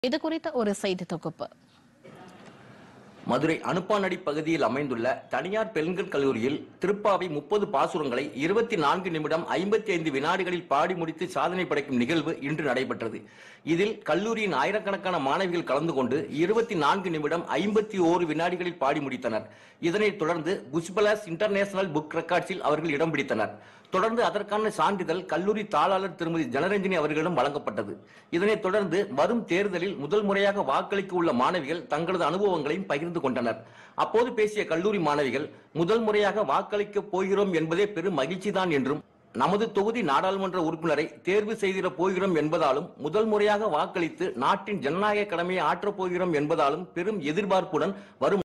இது குறித்த ஒரு செய்தி தொகுப்பு மதுரை அனுப்பானடி பகுதியில் அமைந்துள்ள தனியார் பெண்கள் கல்லூரியில் திருப்பாவை முப்பது பாசுரங்களை இருபத்தி நான்கு நிமிடம் ஐம்பத்தி ஐந்து வினாடிகளில் பாடி முடித்து சாதனை படைக்கும் நிகழ்வு இன்று நடைபெற்றது இதில் கல்லூரியின் ஆயிரக்கணக்கான மாணவிகள் கலந்து கொண்டு இருபத்தி நான்கு நிமிடம் ஐம்பத்தி ஓரு வினாடிகளில் பாடி முடித்தனர் இதனைத் தொடர்ந்து குஷ்பலாஸ் இன்டர்நேஷனல் புக் ரெக்கார்ட்ஸில் அவர்கள் இடம் பிடித்தனர் தொடர்ந்து அதற்கான சான்றிதழ் கல்லூரி தாளாளர் திருமதி ஜனரஞ்சனி அவர்களிடம் வழங்கப்பட்டது இதனைத் தொடர்ந்து வரும் தேர்தலில் முதல் முறையாக வாக்களிக்க உள்ள மாணவிகள் தங்களது அனுபவங்களையும் பகிர்ந்து கொண்டனர் அப்போது பேசிய கல்லூரி மாணவிகள் முதல் முறையாக வாக்களிக்க போகிறோம் என்பதே பெரும் மகிழ்ச்சிதான் என்றும் நமது தொகுதி நாடாளுமன்ற உறுப்பினரை தேர்வு செய்திடப் போகிறோம் என்பதாலும் முதல் முறையாக வாக்களித்து நாட்டின் ஜனநாயக கடமையை ஆற்றப் போகிறோம் என்பதாலும் பெரும் எதிர்பார்ப்புடன் வரும்